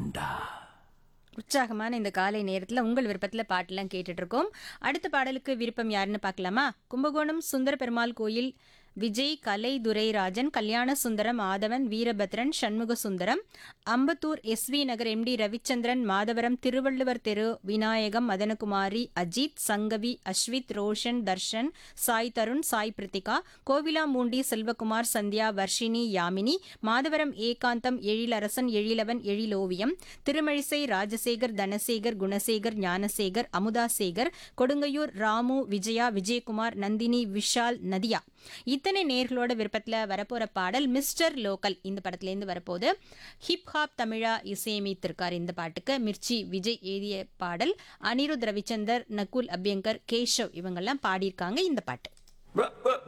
உண்டா உற்சாகமான இந்த காலை நேரத்தில் உங்கள் விருப்பத்தில் பாட்டெல்லாம் கேட்டுட்டு இருக்கோம் அடுத்த பாடலுக்கு விருப்பம் யாருன்னு பார்க்கலாமா கும்பகோணம் சுந்தர பெருமாள் கோயில் விஜய் கலை துரைராஜன் கல்யாண சுந்தரம் ஆதவன் வீரபத்ரன் சண்முக சுந்தரம் அம்பத்தூர் எஸ்வி நகர் எம்டி ரவிச்சந்திரன் மாதவரம் திருவள்ளுவர் தெரு விநாயகம் மதனகுமாரி அஜித் சங்கவி அஸ்வித் ரோஷன் தர்ஷன் சாய் தருண் சாய் பிரித்திகா கோவிலாமூண்டி செல்வகுமார் சந்தியா வர்ஷினி யாமினி மாதவரம் ஏகாந்தம் எழிலரசன் எழிலவன் எழிலோவியம் திருமழிசை ராஜசேகர் தனசேகர் குணசேகர் ஞானசேகர் அமுதாசேகர் கொடுங்கையூர் ராமு விஜயா விஜயகுமார் நந்தினி விஷால் நதியா இத்தனை நேர்களோட விருப்பத்தில் வரப்போற பாடல் மிஸ்டர் லோக்கல் இந்த படத்துலேருந்து வரப்போகுது ஹிப்ஹாப் தமிழா இசையமைத்திருக்கார் இந்த பாட்டுக்கு மிர்ச்சி விஜய் எழுதிய பாடல் அனிருத் ரவிச்சந்தர் நகுல் அபியங்கர் கேஷவ் இவங்கெல்லாம் பாடியிருக்காங்க இந்த பாட்டு ப- ப-